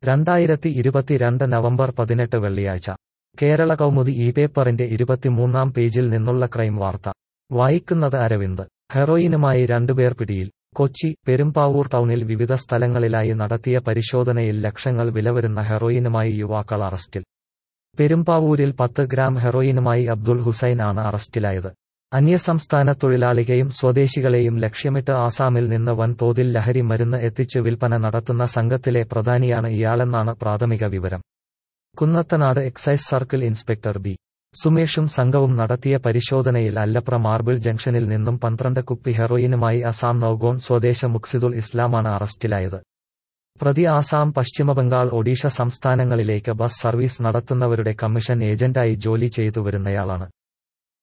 രണ്ടായിരത്തി ഇരുപത്തിരണ്ട് നവംബർ പതിനെട്ട് വെള്ളിയാഴ്ച കേരള കൗമുദി ഈ പേപ്പറിന്റെ ഇരുപത്തിമൂന്നാം പേജിൽ നിന്നുള്ള ക്രൈം വാർത്ത വായിക്കുന്നത് അരവിന്ദ് ഹെറോയിനുമായി രണ്ടുപേർ പിടിയിൽ കൊച്ചി പെരുമ്പാവൂർ ടൗണിൽ വിവിധ സ്ഥലങ്ങളിലായി നടത്തിയ പരിശോധനയിൽ ലക്ഷങ്ങൾ വിലവരുന്ന ഹെറോയിനുമായി യുവാക്കൾ അറസ്റ്റിൽ പെരുമ്പാവൂരിൽ പത്ത് ഗ്രാം ഹെറോയിനുമായി അബ്ദുൾ ഹുസൈൻ ആണ് അറസ്റ്റിലായത് അന്യസംസ്ഥാന തൊഴിലാളികളെയും സ്വദേശികളെയും ലക്ഷ്യമിട്ട് ആസാമിൽ നിന്ന് വൻതോതിൽ ലഹരി മരുന്ന് എത്തിച്ച് വിൽപ്പന നടത്തുന്ന സംഘത്തിലെ പ്രധാനിയാണ് ഇയാളെന്നാണ് പ്രാഥമിക വിവരം Kunnathunad excise circle inspector B സുമേഷും സംഘവും നടത്തിയ പരിശോധനയിൽ അല്ലപ്ര മാർബിൾ ജംഗ്ഷനിൽ നിന്നും പന്ത്രണ്ട് കുപ്പി ഹെറോയിനുമായി അസാം നൌഗോൺ സ്വദേശ മുക്സിദുൽ ഇസ്ലാമാണ് അറസ്റ്റിലായത് പ്രതി ആസാം പശ്ചിമബംഗാൾ ഒഡീഷ സംസ്ഥാനങ്ങളിലേക്ക് ബസ് സർവീസ് നടത്തുന്നവരുടെ കമ്മീഷൻ ഏജന്റായി ജോലി ചെയ്തു വരുന്നയാളാണ്